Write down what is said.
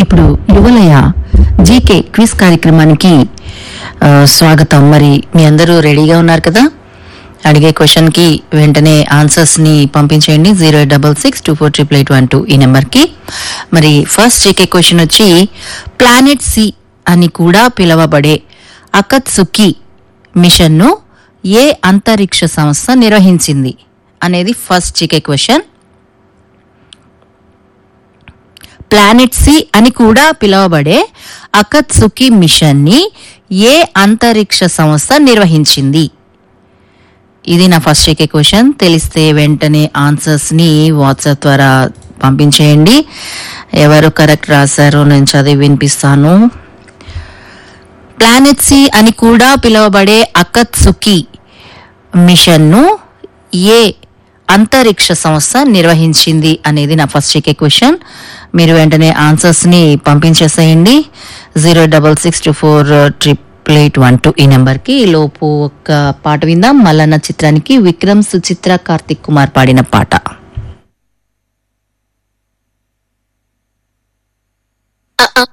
ఇప్పుడు యువలయ GK quiz కార్యక్రమానికి ఆ, స్వాగతం మరి మీ అందరూ రెడీగా ఉన్నారు కదా అడిగే క్వశ్చన్ కి వెంటనే ఆన్సర్స్ ని పంపించేయండి zero double six two four triple eight one two ఈ నెంబర్ కి మరి ఫస్ట్ జీకే క్వశ్చన్ వచ్చి ప్లానెట్ సి అని కూడా పిలువబడే అకత్సుకి మిషన్ ను ఏ అంతరిక్ష సంస్థ నిర్వహించింది అనేది first GK question planet C అని కూడా పిలువబడే అకత్సుకి మిషన్ ని ఏ అంతరిక్ష సంస్థ నిర్వహించింది ఇది నా ఫస్ట్ చెక్ క్వశ్చన్ తెలిస్తే వెంటనే ఆన్సర్స్ ని వాట్సాప్ ద్వారా పంపించేయండి ఎవరు కరెక్ట్ రాశారో నేను చదివి వినిపిస్తాను ప్లానెట్ సి అని కూడా పిలువబడే అకత్సుకి మిషన్ను ఏ అంతరిక్ష సంస్థ నిర్వహించింది అనేది నా ఫస్ట్ చెక్ క్వశ్చన్ మీరు వెంటనే ఆన్సర్స్ ని పంపించేసేయండి zero double six two four triple eight one two ఈ నెంబర్ కి లోపు ఒక పాట విందాం మల్లన్న చిత్రానికి విక్రమ్ సుచిత్ర కార్తిక్ కుమార్ పాడిన పాట